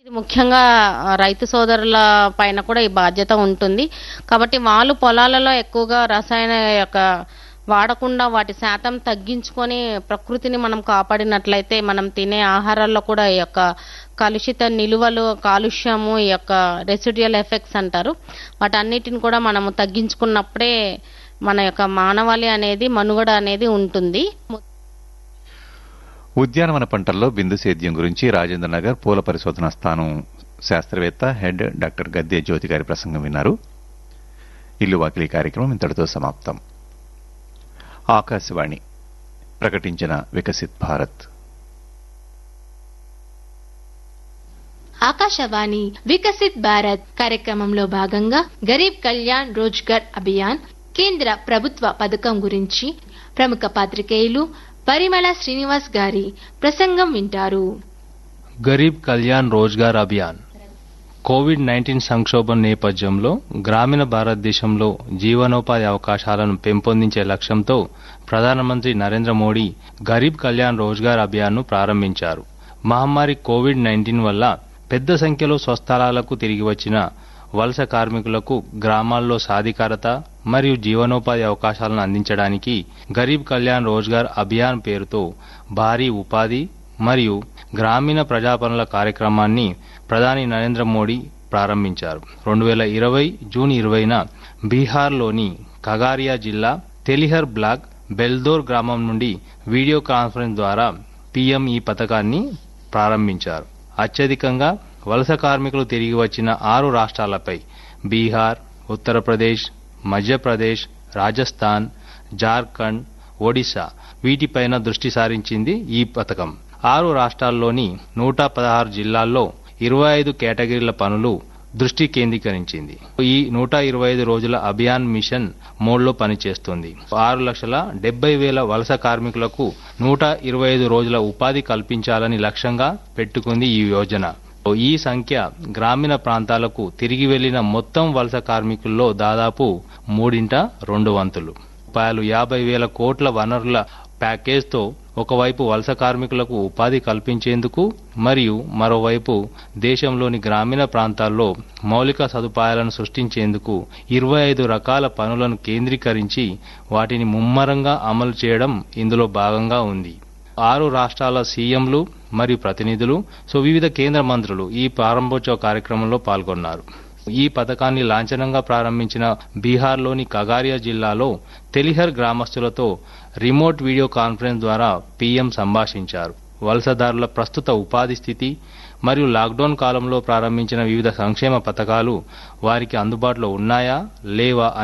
ఇది ముఖ్యంగా ఆ, రైతు సోదరుల పైన కూడా ఈ బాధ్యత ఉంటుంది కాబట్టి వాళ్ళు పొలాలలో ఎక్కువగా రసాయన యొక్క వాడకుండా వాటి శాతం తగ్గించుకొని ప్రకృతిని మనం కాపాడినట్లయితే మనం తినే ఆహారాల్లో కూడా ఈ యొక్క కలుషిత నిలువలు కాలుష్యము ఈ యొక్క రెసిడ్యుయల్ ఎఫెక్ట్స్ అంటారు వాటన్నిటిని కూడా మనము తగ్గించుకున్నప్పుడే మన యొక్క మానవాళి అనేది మనుగడ అనేది ఉంటుంది ఉద్యానవన పంటల్లో బిందు సేద్యం గురించి రాజేంద్ర నగర్ పూల పరిశోధన స్థానం శాస్త్రవేత్త హెడ్ డాక్టర్ గద్దె జ్యోతి గారి ప్రసంగం విన్నారు ఇల్లు వాకిలి కార్యక్రమం ఇంతటితో సమాప్తం ఆకాశవాణి ప్రకటించిన వికసిత్ భారత్ ఆకాశవాణి వికసిత్ భారత్ కార్యక్రమంలో భాగంగా గరీబ్ కళ్యాణ్ రోజ్గర్ అభియాన్ కేంద్ర ప్రభుత్వ పథకం గురించి ప్రముఖ పాత్రికేయులు పరిమళ శ్రీనివాస్ గారి ప్రసంగం వింటారు గరీబ్ కళ్యాణ్ రోజ్గార్ అభియాన్ కోవిడ్ నైన్టీన్ సంక్షోభం నేపథ్యంలో గ్రామీణ భారతదేశంలో జీవనోపాధి అవకాశాలను పెంపొందించే లక్ష్యంతో ప్రధానమంత్రి నరేంద్ర మోడీ గరీబ్ కళ్యాణ్ రోజ్గార్ అభియాన్ను ప్రారంభించారు మహమ్మారి కోవిడ్ నైన్టీన్ వల్ల పెద్ద సంఖ్యలో స్వస్థలాలకు తిరిగి వచ్చిన వలస కార్మికులకు గ్రామాల్లో సాధికారత మరియు జీవనోపాధి అవకాశాలను అందించడానికి గరీబ్ కళ్యాణ్ రోజ్గార్ అభియాన్ పేరుతో భారీ ఉపాధి మరియు గ్రామీణ ప్రజాపనుల కార్యక్రమాన్ని ప్రధాని నరేంద్ర మోడీ ప్రారంభించారు రెండు వేల ఇరవై జూన్ ఇరవైన బీహార్లోని కగారియా జిల్లా తెలిహర్ బ్లాక్ బెల్దోర్ గ్రామం నుండి వీడియో కాన్ఫరెన్స్ ద్వారా పీఎం ఈ పథకాన్ని ప్రారంభించారు అత్యధికంగా వలస కార్మికులు తిరిగి వచ్చిన ఆరు రాష్ట్రాలపై బీహార్ ఉత్తరప్రదేశ్ మధ్యప్రదేశ్ రాజస్థాన్ జార్ఖండ్ ఒడిశా వీటిపైన దృష్టి సారించింది ఈ పథకం ఆరు రాష్ట్రాల్లోని నూట పదహారు జిల్లాల్లో ఇరవై ఐదు కేటగిరీల పనులు దృష్టి కేంద్రీకరించింది ఈ నూట ఇరవై ఐదు రోజుల అభియాన్ మిషన్ మోడ్లో పనిచేస్తుంది ఆరు లక్షల డెబ్బై వేల వలస కార్మికులకు నూట ఇరవై ఐదు రోజుల ఉపాధి కల్పించాలని లక్ష్యంగా పెట్టుకుంది ఈ యోజన ఈ సంఖ్య గ్రామీణ ప్రాంతాలకు తిరిగి వెళ్లిన మొత్తం వలస కార్మికుల్లో దాదాపు మూడింట రెండు వంతులు రూపాయలు యాభై వేల కోట్ల వనరుల ప్యాకేజ్తో ఒకవైపు వలస కార్మికులకు ఉపాధి కల్పించేందుకు మరియు మరోవైపు దేశంలోని గ్రామీణ ప్రాంతాల్లో మౌలిక సదుపాయాలను సృష్టించేందుకు ఇరవై ఐదు రకాల పనులను కేంద్రీకరించి వాటిని ముమ్మరంగా అమలు చేయడం ఇందులో భాగంగా ఉంది ఆరు రాష్ట్రాల సీఎంలు మరియు ప్రతినిధులు సో వివిధ కేంద్ర మంత్రులు ఈ ప్రారంభోత్సవ కార్యక్రమంలో పాల్గొన్నారు ఈ పథకాన్ని లాంఛనంగా ప్రారంభించిన బీహార్లోని కగారియా జిల్లాలో తెలిహర్ గ్రామస్తులతో రిమోట్ వీడియో కాన్ఫరెన్స్ ద్వారా పీఎం సంభాషించారు వలసదారుల ప్రస్తుత ఉపాధి స్థితి మరియు లాక్డౌన్ కాలంలో ప్రారంభించిన వివిధ సంక్షేమ పథకాలు వారికి అందుబాటులో ఉన్నాయా లేవా